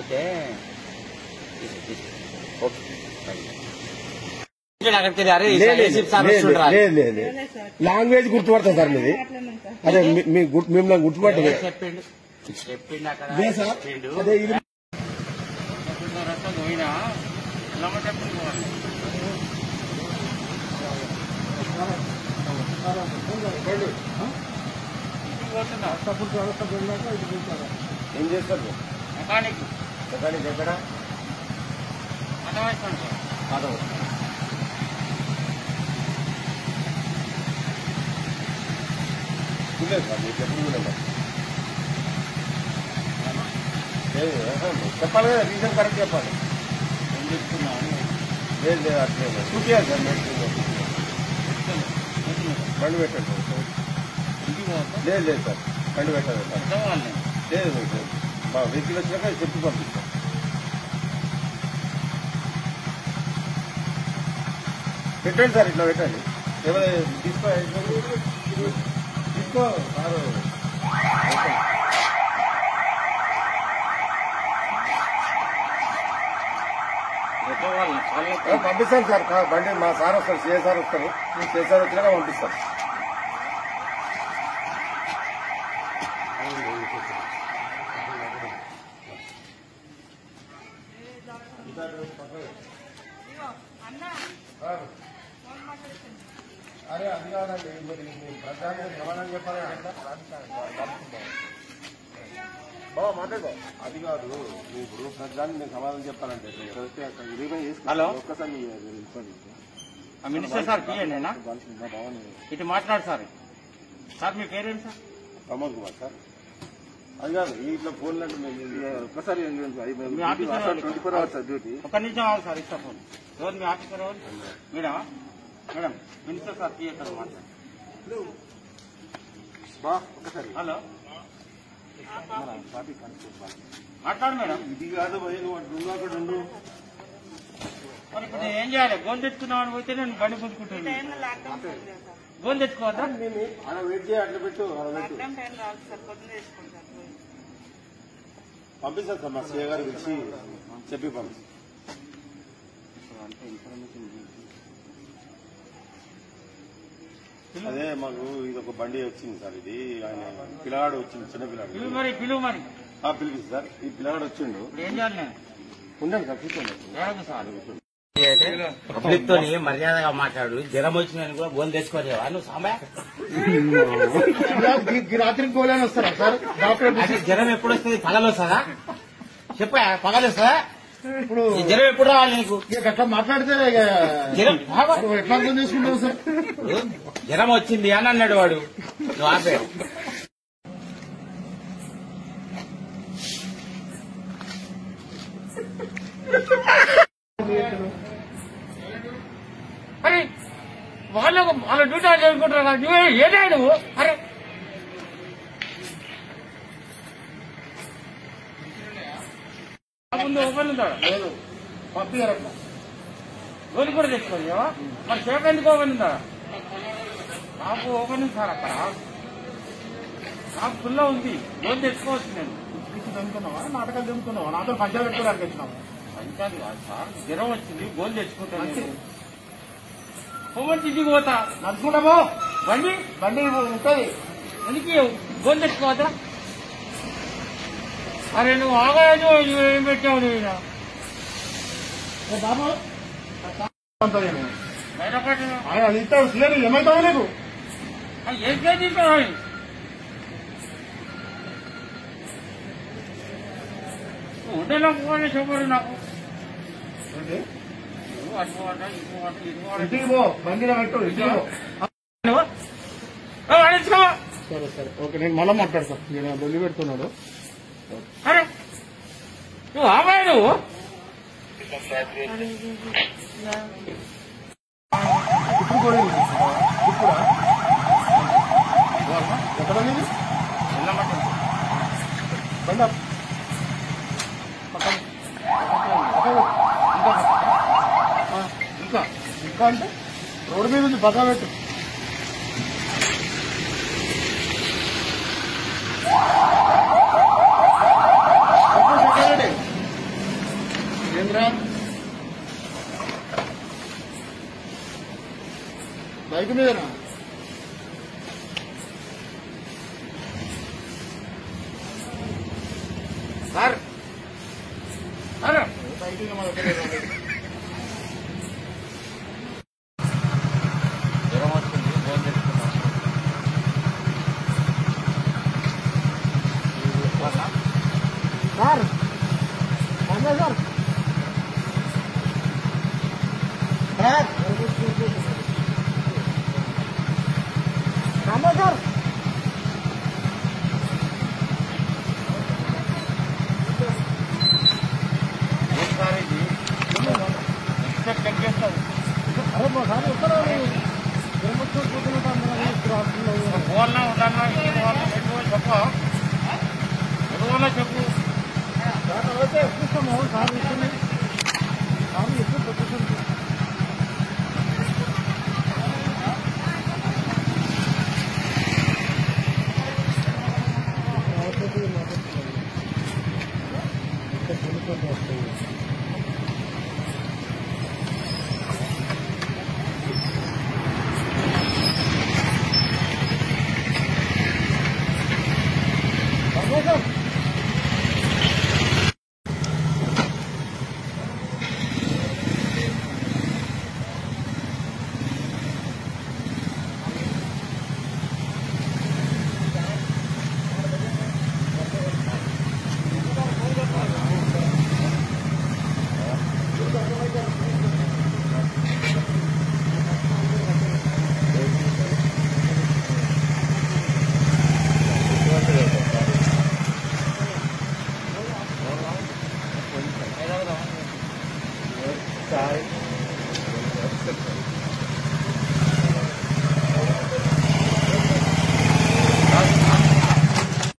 అయితే తీసుకో, తీసుకో. ఓకే ఇక్కడ అక్కడికి వెళ్ళి, అరే ఈ లేదు, ఏసీపీ సార్ లేదు, వస్తుండ్రా. లేదు, లేదు, లేదు. లాంగ్వేజ్ గుర్తుపడతా సార్ మీది అదే మీ- మీ గుర్తు- మిమ్మల్ని గుర్తుపట్టదు ఏ చెప్పిండు చెప్పిండు అక్కడ ఇదే సార్ చెప్పిండు. అదే ఇది చెప్పిండు, రస్తా పోయినా లమ్మ చెప్పిండు పోవాలి. ఇంటికి పోతున్నా. ఏం చేస్తారు మెకానిక్ మెకానిక్ ఎక్కడ అర్థమైంది మాధవ్ చూడలేదు సార్ మీకు ఎప్పుడు చూడలేదు లేదు, ఆహా, చెప్పాలి కదా రీజన్ కరెక్ట్ చెప్పాలి ఏం చెప్తున్నావు లేదు లేదు అట్లే లేదు. చూపించాలి సార్ మెడిసిన్ బండి పెట్టండి సార్. ఇంటికి పోతా లేదు లేదు సార్ బండి పెట్టండి సార్ పెద్దవాళ్ళని లేదు లేదు లేదు. మా వెహికల్ వచ్చినాక చెప్పి పంపిస్తాం పెట్టండి సార్ ఇట్లా పెట్టండి ఏమైనా తీసుకో తీసుకో సారు పెద్దవాళ్ళని చాలా ఏ, పంపిస్తాను సార్ కా- బండి మా సార్ వస్తారు సిఏ సార్ వస్తారు సిఏ సార్ వచ్చినాక పంపిస్తాం అరే అది కాదండి మరి మీరు ప్రజానికి సమాధానం చెప్పాలని బాబా మాట్లాడు అది కాదు మీ ఇప్పుడు ప్రజానికి నేను సమాధానం చెప్పాలంటే ఎక్కడైతే అక్కడ ఇరవై వేసుకో. హలో. ఒక్కసారి మీరు ఇవ్వండి. ఆ మినిస్టర్ సార్ పియ్యండినా బాగా- మా బావని ఇటు మాట్లాడు సార్ సార్ మీ పేరేంటి సార్ ప్రమోద్ కుమార్ సార్ అది కాదు ఈ ఇట్లా ఫోన్ అంటే మేము ఒక్కసారి మీ ఆఫీసర్ వాళ్ళు. ట్వంటీ ఫోర్ అవర్స్ డ్యూటీ ఒక్క నిమిషం ఆగు సార్ ఇస్తా ఫోన్ ఎవరు మీ ఆఫీసర్ ఎవరు మేడం మేడం మినిస్టర్ సార్ పియ్యతారు మాట్లాడు బా ఒక్కసారి హలో మన పార్టీ కనుక్కోవాలి. మాట్లాడు మేడం ఇది కాదు భయ నువ్వు అటు ఉండు అక్కడ ఉండు మరి ఇప్పుడు నేను ఏం చేయాలి గోల్ తెచ్చుకున్నామని పోతే నేను బండి పుంజుకుంటాను గోల్ తెచ్చుకోవద్దా నేను అలా వెయిట్ చేయి అట్లా పెట్టు అలా పెట్టు పంపిస్తాను సార్ మా సీఏ గారు పిలిచి చెప్పి పంపిస్తాను అంటే ఇన్ఫర్మేషన్ అదే మాకు ఇది ఒక బండి వచ్చింది సార్ ఇది ఆయన పిల్లగాడు వచ్చింది చిన్న పిల్లాడు పిలువు మరి పిలువు మరి ఆ పిలిపి సార్ ఈ పిల్లగాడు వచ్చిండు ఇప్పుడు ఏం చేయాలి నేను ఉండండి సార్ కూర్చోండి ఏడకు సార్ పబ్లిక్ తోని మర్యాదగా మాట్లాడు జ్వరం వచ్చిన కూడా గోల్ తెచ్చుకోలేవా నువ్వు సమయ రాత్రి గోళాన్ని వస్తారా సార్ డాక్టర్ అంటే జ్వరం ఎప్పుడు వస్తుంది పగలు వస్తుందా చెప్ప పగలు వస్తుందా ఇప్పుడు ఈ జ్వరం ఎప్పుడు రావాలి నీకు అట్లా మాట్లాడితే ఇక జ్వరం బాగా- ఎట్లా అర్థం చేసుకుంటావు సార్ ఇప్పుడు జ్వరం వచ్చింది అని అన్నాడు వాడు నువ్వు ఆపే అరే వాళ్ళకు వాళ్ళ డ్యూటీ వాళ్ళు చేసుకుంటారు కదా నువ్వే ఏదే నువ్వు అరే ముందు ఓపెన్ ఉంటాడు లేదు పంపించారు అట్లా గోలి కూడా తెచ్చుకోలేవా మరి సేఫ్ ఎందుకు ఓపెన్ ఉందా నాకు ఓపెన్ ఉంది సార్ అక్కడ నాకు ఫుల్ ఉంది గోల్ తెచ్చుకోవచ్చు నేను చదువుతున్నావా నాటకాలు చదువుతున్నావా నాతో పంచాయతీ పెట్టుకోవడానికి వచ్చినావు పంచాలి కాదు సార్ జ్వరం వచ్చింది గోల్ తెచ్చుకుంటాను నేను. హోంవర్క్ ఇంటికి పోతా నడుచుకుంటామో బండి బండి ఉంటుంది ఎందుకు గోల్ తెచ్చుకోవద్దా అరే నువ్వు ఆగలేదు నువ్వు ఏం పెట్టావు నువ్వు ఈయన? బాబు బయట పట్టు. ఆయన అది ఇస్తాడు సీఎం ఏమైతావు నీకు అది ఏం చేయించావు ఉండేలా పోవాలి చెప్పారు నాకు నువ్వు అటు పోవాలా, ఇటు పోవాలా, ఇటు పోవాలా. ఇంటికి పో బండిలో పెట్టు ఇంటికి పో నువ్వు? ఓ, అడిచుకో. సరే సరే ఓకే నేను మళ్ళీ మాట్లాడతా నేను బొల్లి పెడుతున్నాడు అరే నువ్వు అమ్మాయి నువ్వు ఇప్పుడు కూడా ఇప్పుడా ఎక్కడ ఉంది వెళ్ళమంటే బండి ఆపు. పక్కన. పక్కన. ఇంకా ఆ, ఇంకా ఇంకా అంటే రోడ్డు మీద ఉంది పక్కన పెట్టు చెప్పు సెక్రటరీ బైక్ మీదనా సార్ సార్ బైక్ మీద మన దగ్గర జ్వరం వస్తుంది ఫోన్ తెచ్చుకున్నాం సార్ అన్నా సార్ సార్ అన్నా సార్ ఏం సార్ ఇది ఎంత చెక్ చేస్తారు అరే మా సార్ ఎక్కడ ఏమొచ్చో కూర్చుంటాం ఫోన్లో ఉండాలా ఇంటి వాళ్ళ ఎటు చెప్పు ఎదువల్ల చెప్పు అయితే ఎక్కిస్తాము సార్ ఇస్తుంది సార్ ఎప్పుడు పెట్టేస్తుంది సార్ సార్